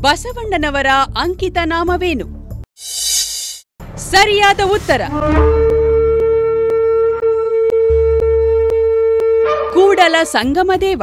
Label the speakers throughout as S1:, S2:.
S1: ಬಸವಣ್ಣನವರ ಅಂಕಿತ ನಾಮವೇನು ಸರಿಯಾದ ಉತ್ತರ ಕೂಡಲ ಸಂಗಮದೇವ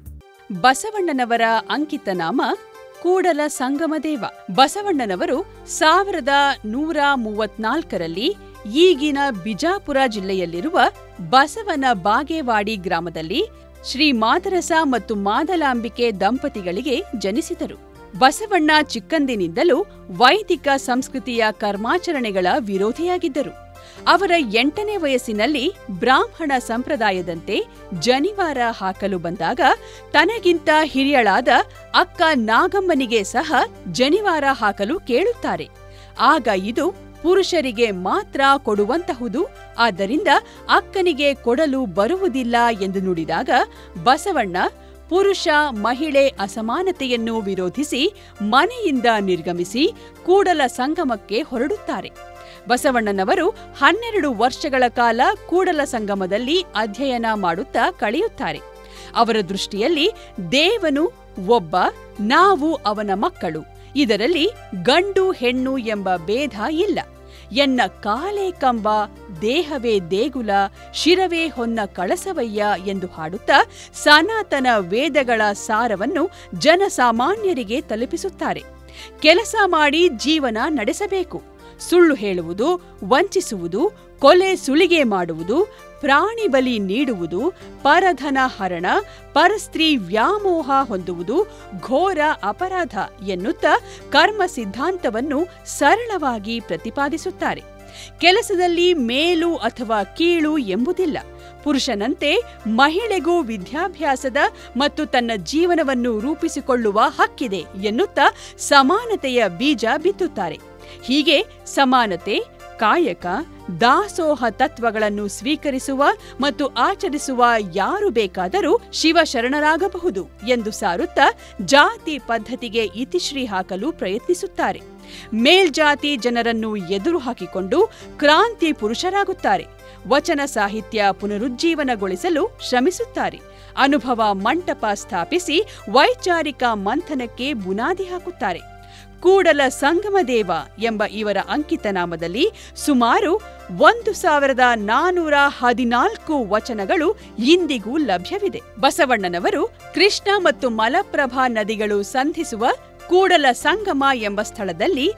S1: ಬಸವಣ್ಣನವರ ಅಂಕಿತ ನಾಮ ಕೂಡಲ ಸಂಗಮದೇವ ಬಸವಣ್ಣನವರು ಸಾವಿರದ ನೂರ ಮೂವತ್ನಾಲ್ಕರಲ್ಲಿ ಈಗಿನ ಬಿಜಾಪುರ ಜಿಲ್ಲೆಯಲ್ಲಿರುವ ಬಸವನ ಬಾಗೇವಾಡಿ ಗ್ರಾಮದಲ್ಲಿ ಶ್ರೀ ಮಾದರಸ ಮತ್ತು ಮಾದಲಾಂಬಿಕೆ ದಂಪತಿಗಳಿಗೆ ಜನಿಸಿದರು ಬಸವಣ್ಣ ಚಿಕ್ಕಂದಿನಿಂದಲೂ ವೈದಿಕ ಸಂಸ್ಕೃತಿಯ ಕರ್ಮಾಚರಣೆಗಳ ವಿರೋಧಿಯಾಗಿದ್ದರು ಅವರ ಎಂಟನೇ ವಯಸ್ಸಿನಲ್ಲಿ ಬ್ರಾಹ್ಮಣ ಸಂಪ್ರದಾಯದಂತೆ ಜನಿವಾರ ಹಾಕಲು ಬಂದಾಗ ತನಗಿಂತ ಹಿರಿಯಳಾದ ಅಕ್ಕ ನಾಗಮ್ಮನಿಗೆ ಸಹ ಜನಿವಾರ ಹಾಕಲು ಕೇಳುತ್ತಾರೆ ಆಗ ಇದು ಪುರುಷರಿಗೆ ಮಾತ್ರ ಕೊಡುವಂತಹುದು ಆದ್ದರಿಂದ ಅಕ್ಕನಿಗೆ ಕೊಡಲು ಬರುವುದಿಲ್ಲ ಎಂದು ನುಡಿದಾಗ ಬಸವಣ್ಣ ಪುರುಷ ಮಹಿಳೆ ಅಸಮಾನತೆಯನ್ನು ವಿರೋಧಿಸಿ ಮನೆಯಿಂದ ನಿರ್ಗಮಿಸಿ ಕೂಡಲ ಸಂಗಮಕ್ಕೆ ಹೊರಡುತ್ತಾರೆ ಬಸವಣ್ಣನವರು ಹನ್ನೆರಡು ವರ್ಷಗಳ ಕಾಲ ಕೂಡಲ ಸಂಗಮದಲ್ಲಿ ಅಧ್ಯಯನ ಮಾಡುತ್ತಾ ಕಳೆಯುತ್ತಾರೆ ಅವರ ದೃಷ್ಟಿಯಲ್ಲಿ ದೇವನು ಒಬ್ಬ ನಾವು ಅವನ ಮಕ್ಕಳು ಇದರಲ್ಲಿ ಗಂಡು ಹೆಣ್ಣು ಎಂಬ ಭೇದ ಇಲ್ಲ ಎನ್ನ ಕಾಲೇ ಕಂಬ ದೇಹವೇ ದೇಗುಲ ಶಿರವೇ ಹೊನ್ನ ಕಳಸವಯ್ಯ ಎಂದು ಹಾಡುತ್ತಾ ಸನಾತನ ವೇದಗಳ ಸಾರವನ್ನು ಜನಸಾಮಾನ್ಯರಿಗೆ ತಲುಪಿಸುತ್ತಾರೆ ಕೆಲಸ ಮಾಡಿ ಜೀವನ ನಡೆಸಬೇಕು ಸುಳ್ಳು ಹೇಳುವುದು ವಂಚಿಸುವುದು ಕೊಲೆ ಸುಳಿಗೆ ಮಾಡುವುದು ಪ್ರಾಣಿ ಬಲಿ ನೀಡುವುದು ಪರಧನ ಹರಣ ಪರಸ್ತ್ರೀ ವ್ಯಾಮೋಹ ಹೊಂದುವುದು ಘೋರ ಅಪರಾಧ ಎನ್ನುತ್ತಾ ಕರ್ಮ ಸಿದ್ಧಾಂತವನ್ನು ಸರಳವಾಗಿ ಪ್ರತಿಪಾದಿಸುತ್ತಾರೆ ಕೆಲಸದಲ್ಲಿ ಮೇಲು ಅಥವಾ ಕೀಳು ಎಂಬುದಿಲ್ಲ ಪುರುಷನಂತೆ ಮಹಿಳೆಗೂ ವಿದ್ಯಾಭ್ಯಾಸದ ಮತ್ತು ತನ್ನ ಜೀವನವನ್ನು ರೂಪಿಸಿಕೊಳ್ಳುವ ಹಕ್ಕಿದೆ ಎನ್ನುತ್ತಾ ಸಮಾನತೆಯ ಬೀಜ ಬಿತ್ತುತ್ತಾರೆ ಹೀಗೆ ಸಮಾನತೆ ಕಾಯಕ ದಾಸೋಹ ತತ್ವಗಳನ್ನು ಸ್ವೀಕರಿಸುವ ಮತ್ತು ಆಚರಿಸುವ ಯಾರು ಬೇಕಾದರೂ ಶಿವಶರಣರಾಗಬಹುದು ಎಂದು ಸಾರುತ್ತಾ ಜಾತಿ ಪದ್ಧತಿಗೆ ಇತಿಶ್ರೀ ಹಾಕಲು ಪ್ರಯತ್ನಿಸುತ್ತಾರೆ ಮೇಲ್ಜಾತಿ ಜನರನ್ನು ಎದುರು ಹಾಕಿಕೊಂಡು ಕ್ರಾಂತಿ ಪುರುಷರಾಗುತ್ತಾರೆ ವಚನ ಸಾಹಿತ್ಯ ಪುನರುಜ್ಜೀವನಗೊಳಿಸಲು ಶ್ರಮಿಸುತ್ತಾರೆ ಅನುಭವ ಮಂಟಪ ಸ್ಥಾಪಿಸಿ ವೈಚಾರಿಕ ಮಂಥನಕ್ಕೆ ಬುನಾದಿ ಹಾಕುತ್ತಾರೆ ಕೂಡಲ ಸಂಗಮದೇವ ಎಂಬ ಇವರ ಅಂಕಿತನಾಮದಲ್ಲಿ ಸುಮಾರು ಒಂದು ಸಾವಿರದ ನಾನೂರ ಹದಿನಾಲ್ಕು ವಚನಗಳು ಇಂದಿಗೂ ಲಭ್ಯವಿದೆ ಬಸವಣ್ಣನವರು ಕೃಷ್ಣ ಮತ್ತು ಮಲಪ್ರಭಾ ನದಿಗಳು ಸಂಧಿಸುವ ಕೂಡಲ ಸಂಗಮ ಎಂಬ ಸ್ಥಳದಲ್ಲಿ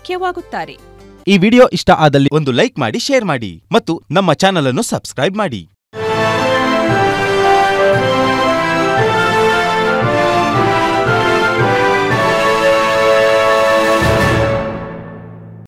S1: ಲಿಂಗೈಕ್ಯವಾಗುತ್ತಾರೆ
S2: ಈ ವಿಡಿಯೋ ಇಷ್ಟ ಆದಲ್ಲಿ ಒಂದು ಲೈಕ್ ಮಾಡಿ ಶೇರ್ ಮಾಡಿ ಮತ್ತು ನಮ್ಮ ಚಾನಲ್ ಅನ್ನು ಸಬ್ಸ್ಕ್ರೈಬ್ ಮಾಡಿ